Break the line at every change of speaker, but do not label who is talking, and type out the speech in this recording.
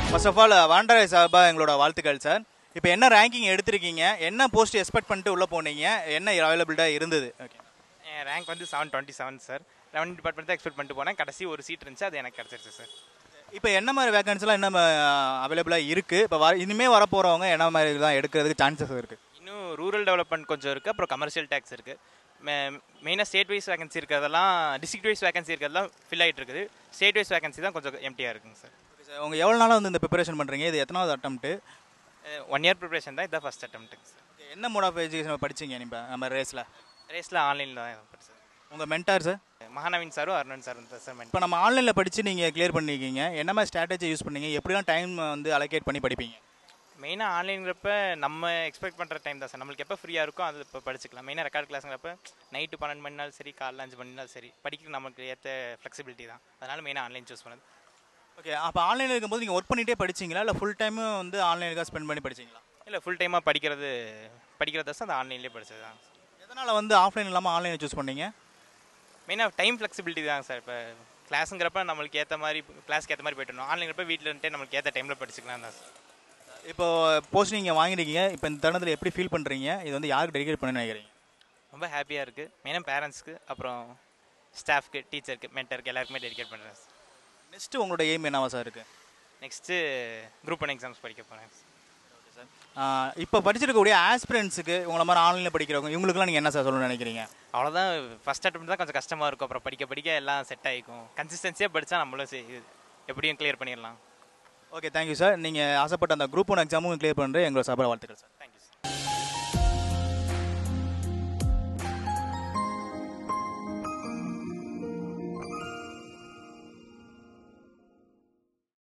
first of all வாண்டரை சார்பாக எங்களோட வாழ்த்துக்கள் சார் இப்போ என்ன ரேங்கிங் எடுத்திருக்கீங்க என்ன போஸ்ட் எக்ஸ்பெக்ட் பண்ணிட்டு உள்ளே போனீங்க என்ன அவைலபிளாக இருந்தது ஓகே
என் ரேங்க் வந்து seven twenty seven sir revenue department தான் எக்ஸ்பெக்ட் பண்ணிட்டு போனேன் கடைசி ஒரு சீட் இருந்துச்சு அது எனக்கு கிடச்சிருச்சு சார்
இப்போ என்ன மாதிரி வேகன்சிலாம் என்ன அவைலபிளாக இருக்குது இப்போ வர இனிமேல் வர போகிறவங்க என்ன மாதிரி தான் எடுக்கிறதுக்கு சான்சஸ் இருக்குது
இன்னும் ரூரல் டெவலப்மெண்ட் கொஞ்சம் இருக்குது அப்புறம் கமர்ஷியல் டேக்ஸ் இருக்குது மெயினாக ஸ்டேட் வைஸ் வேகன்சி இருக்கிறதெல்லாம் டிஸ்ட்ரிக்ட் வைஸ் வேகன்சி இருக்கிறதெல்லாம் ஃபில் ஆகிட்டு இருக்குது ஸ்டேட் வைஸ் வேகன்சி தான் கொஞ்சம் எம்டியாக இருக்குங்க சார்
ஓகே சார் உங்கள் எவ்வளோ நாளாக வந்து இந்த ப்ரிப்பரேஷன் பண்ணுறீங்க இது எத்தனாவது அட்டம்ப்ட்டு
ஒன் இயர் ப்ரிப்பரேஷன் தான் இதான் ஃபஸ்ட் அட்டம்ப்ட்டுங்க சார்
என்ன மோட் ஆஃப் எஜுகேஷன் படிச்சீங்க இப்போ நம்ம ரேஸில்
ரேஸில் ஆன்லைனில் தான் படிச்சது
உங்கள் மென்டார் சார்
மகாநவீன் சாரும் அருணன் சாரும் தான் சார்
இப்போ நம்ம ஆன்லைனில் படித்து நீங்கள் கிளியர் பண்ணிருக்கீங்க என்ன மாதிரி ஸ்ட்ராட்டஜி யூஸ் பண்ணீங்க எப்படிலாம் டைம் வந்து அலோகேட் பண்ணி படிப்பீங்க
மெயினாக ஆன்லைன்கிறப்ப நம்ம எக்ஸ்பெக்ட் பண்ணுற டைம் தான் சார் நம்மளுக்கு எப்போ ஃப்ரீயாக இருக்கோ அது இப்போ படிச்சுக்கலாம் மெயினாக ரெக்கார்ட் கிளாஸுங்கிறப்ப நைட்டு பன்னெண்டு மணினாலும் சரி காலைல அஞ்சு மணினாலும் சரி படிக்க நமக்கு ஏற்ற ஃப்ளெக்சிபிலிட்டி தான் அதனால் மெயினாக ஆன்லைன் சூஸ் பண்ணது
ஓகே அப்போ ஆன்லைனில் இருக்கும்போது நீங்கள் ஒர்க் பண்ணிகிட்டே படிச்சீங்களா இல்லை ஃபுல் டைமும் வந்து ஆன்லைனுக்காக ஸ்பெண்ட் பண்ணி படிச்சீங்களா
இல்லை ஃபுல் டைமாக படிக்கிறது படிக்கிறது தான் அந்த ஆன்லைன்லேயே படிச்சது தான்
எதனால் வந்து ஆஃப்லைன் இல்லாமல் ஆன்லைனை சூஸ் பண்ணீங்க
மெயினாக டைம் ஃப்ளெக்சிபிலிட்டி தான் சார் இப்போ கிளாஸுங்கிறப்ப நம்மளுக்கு ஏற்ற மாதிரி கிளாஸ்க்கு ஏற்ற மாதிரி போயிட்டு ஆன்லைன்கிறப்ப வீட்டில் இருந்துட்டே நம்மளுக்கு ஏற்ற டைமில் படிச்சுக்கலாம் தான் சார்
இப்போ போஸ்ட் நீங்கள் வாங்கிருக்கீங்க இப்போ இந்த தருணத்தில் எப்படி ஃபீல் பண்ணுறீங்க இது வந்து யாருக்கு டெடிகேட் பண்ண நினைக்கிறீங்க
ரொம்ப ஹாப்பியாக இருக்குது மெயினாக பேரண்ட்ஸ்க்கு அப்புறம் ஸ்டாஃப்க்கு டீச்சருக்கு மென்டருக்கு எல்லாருக்குமே டெடிகேட் பண்ணுறேன் சார்
நெக்ஸ்ட்டு உங்களோட எய்ம் என்னவா சார் இருக்குது
நெக்ஸ்ட்டு குரூப் ஒன் எக்ஸாம்ஸ் படிக்க போகிறேன்
இப்போ படிச்சிருக்கக்கூடிய ஆஸ்பிரண்ட்ஸுக்கு உங்களை மாதிரி ஆன்லைனில் படிக்கிறவங்க இவங்களுக்குலாம் நீங்கள் என்ன சார் சொல்லணும்னு நினைக்கிறீங்க
அவ்வளோதான் ஃபஸ்ட் அட்டம் தான் கொஞ்சம் கஷ்டமாக இருக்கும் அப்புறம் படிக்க படிக்க எல்லாம் செட் ஆகிக்கும் கன்சிஸ்டன்சியாக படித்தா நம்மளும் சரி எப்படியும் கிளியர் பண்ணிடலாம்
ஓகே தேங்க்யூ சார் நீங்கள் ஆசைப்பட்ட அந்த குரூப் ஒன் எக்ஸாமும் கிளியர் பண்ணுறது எங்களோட சபை வாழ்த்துக்கள் சார்
தேங்க்யூ